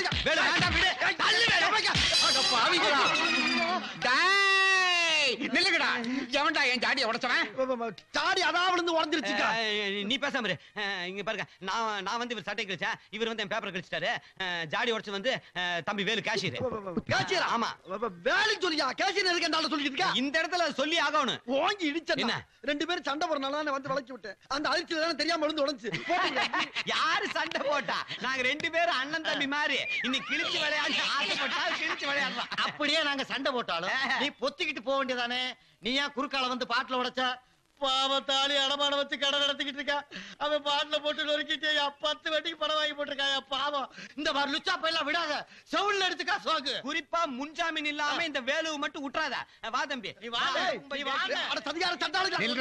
தாலியா வேலு, வேண்டாம், விடு. தள்ளு வேலு அட பாவிங்களா டேய் நில்லுங்கடா எவன்டா என் ஜாடியை உடைச்சவன் சாடி அதான் விழுந்து உடஞ்சிருச்சுக்கா அஹ், நீ பேசாம இரு அஹ், இங்க பாருங்க நான் நான் வந்து இவர் சட்டை கிழிச்சேன் இவர் வந்து என் பேப்பர் கிழிச்சிட்டாரு அஹ், ஜாடி உடைச்சு வந்து அஹ், தம்பி வேலு கேஷியர் கேசியரா ஆமா வேலைக்கு சொல்லியா கேசியர் எதுக்கு என்னால சொல்லிட்டு இருக்கா இந்த இடத்துல சொல்லி ஆகணும் ஓங்கி இடிச்சேன் என்ன? ரெண்டு பேரும் சண்டை போறனால நான் வந்து வளைச்சு விட்டேன் அந்த அதிர்ச்சியில தானே தெரியாம விழுந்து உடஞ்சு யாரு சண்டை போட்டா நாங்க ரெண்டு பேரும் அண்ணன் தம்பி மாதிரி இன்னைக்கு கிழிச்சு விளையாடி ஆசைப்பட்டா கிழிச்சு விளையாடலாம் அப்படியே நாங்க சண்டை போட்டாலும் நீ பொத்திக்கிட்டு போக வேண்டியதானே நீ ஏன் குறுக்கால வந்து பாட்டுல உடைச்ச பாவத்தாளி அடமான வச்சு கடை நடத்திக்கிட்டு இருக்கா அவன் பாட்டுல போட்டு நொறுக்கிட்டு என் பத்து வட்டிக்கு பணம் வாங்கி போட்டிருக்கான் என் பாவம் இந்த மாதிரி லுச்சா பையெல்லாம் விடாத செவுல்ல எடுத்துக்கா சோக்கு குறிப்பா முன்ஜாமீன் இல்லாம இந்த வேலுவை மட்டும் விட்டுறாத வா தம்பி நீ வா ஏய், நீ வாங்க அட சதிகார சண்டாளுங்க